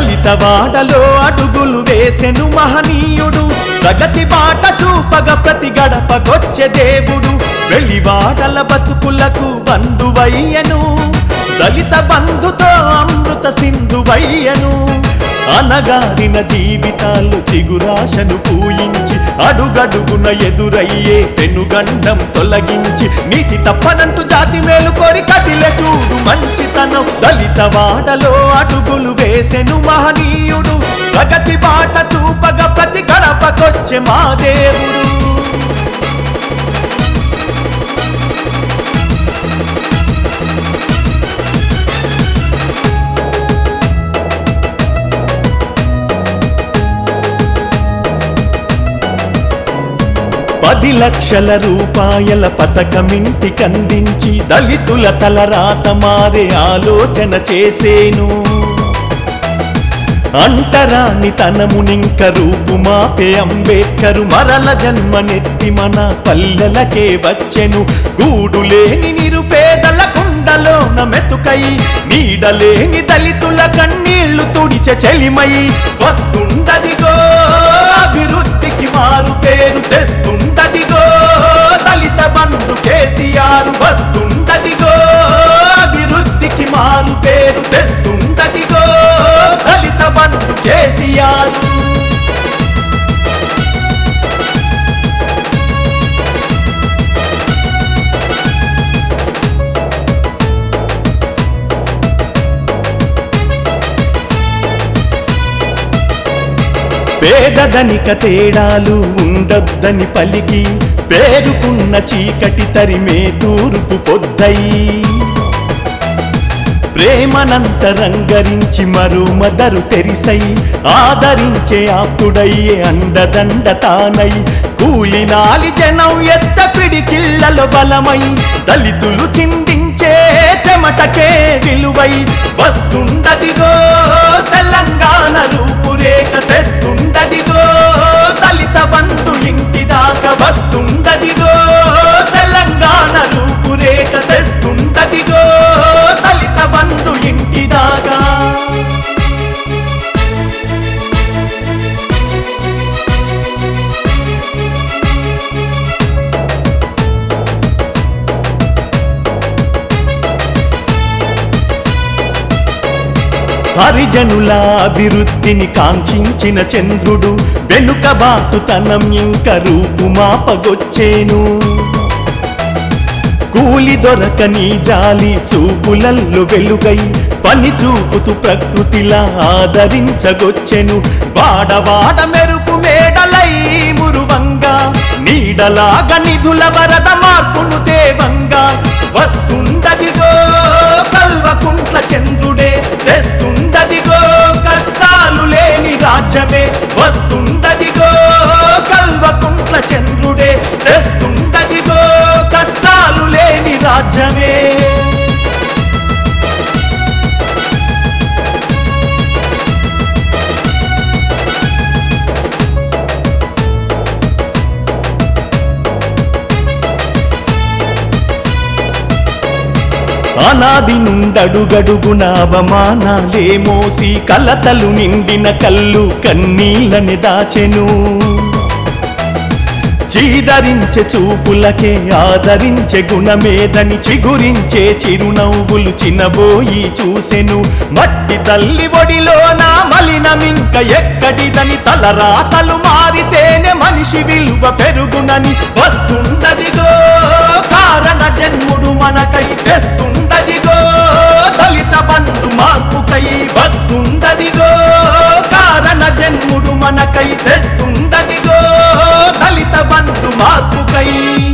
దళిత వాడలో అడుగులు వేసెను మహనీయుడు ప్రగతి బాట చూపగ ప్రతి గడపకొచ్చే దేవుడు వెలివాడల బతుకులకు బంధువయ్యను దళిత బంధుతో అమృత సింధువయ్యను అనగారిన జీవితాలు చిగురాశను పూయించి అడుగడుగున ఎదురయ్యే పెనుగండం తొలగించి నీతి తప్పనంటూ జాతి మేలు కోరి కదిలే చూడు మంచితనం దళిత వాడలో అడుగులు వేసెను మహనీయుడు ప్రగతి బాట చూపగ ప్రతి గడపకొచ్చే మా దేవుడు పది లక్షల రూపాయల పథకమింటికందించి దళితుల తలరాత మారే ఆలోచన చేసేను అంటరాని తనమునింక రూపుమాపే అంబేద్కరు మరల జన్మనెత్తి మన పల్లెలకే వచ్చెను గూడులేని నిరుపేదల కుండలోన మెతుకై నీడలేని దళితుల కన్నీళ్లు తుడిచె చెలిమై వస్తుందదిగో అభివృద్ధికి మారు పేరు తెస్తుందదిగో దళిత బంధు కేసీఆర్ వస్తుందదిగో అభివృద్ధికి మారు పేరు తెస్తుందదిగో దళిత బంధు కేసీఆర్ పేదదనిక తేడాలు ఉండొద్దని పలికి పేరుకున్న చీకటి తరిమే తూర్పు పొద్దయి ప్రేమనంతరంగరించి మరో మదరు తెరిసై ఆదరించే ఆప్తుడయ్యే అండదండ తానై కూలినాలి జనం ఎత్త పిడికిళ్ళలో బలమై దళితులు చిందించే చెమటకే విలువై వస్తుందదిగో తెలంగాణ రూపురేఖ తెస్తుందదిగో దళిత బంధు ఇంటి దాకా వస్తుందదిగో తెలంగాణ రూపురేఖ తెస్తుందదిగో దళిత బంధు ఇంటి దాకా హరిజనుల అభివృద్ధిని కాంక్షించిన చంద్రుడు వెనుకబాటుతనం ఇంక రూపుమాపగొచ్చేను కూలి దొరకని జాలి చూపులల్లు వెలుగై పని చూపుతూ ప్రకృతిలా ఆదరించగొచ్చెను వాడవాడ మెరుపు మేడలై మురువంగా నీడలాగా నిధుల వరద మార్పును దేవంగా వస్తుందదిగో కల్వకుంట్ల చంద్రుడే తెస్తుందదిగో కష్టాలు లేని రాజ్యమే వస్తుందదిగో కల్వకుంట్ల చంద్రుడే తెస్తుందదిగో కష్టాలు లేని రాజ్యమే అనాది నుండడుగడుగున అవమానాలే మోసి కలతలు నిండిన కల్లు కన్నీళ్ళని దాచెను చీదరించే చూపులకే ఆదరించే గుణమేదని చిగురించే చిరునవ్వులు చినబోయి చూసెను మట్టి తల్లి ఒడిలో నా మలినమింక ఎక్కడిదని తలరాతలు మారితేనే మనిషి విలువ పెరుగునని వస్తుందదిగో కారణ జన్ముడు మనకై తెస్తుందదిగో దళిత బంధు మార్పుకై వస్తుందదిగో కారణ జన్ముడు మనకై తెస్తుందదిగో దళిత బంధు మార్పుకై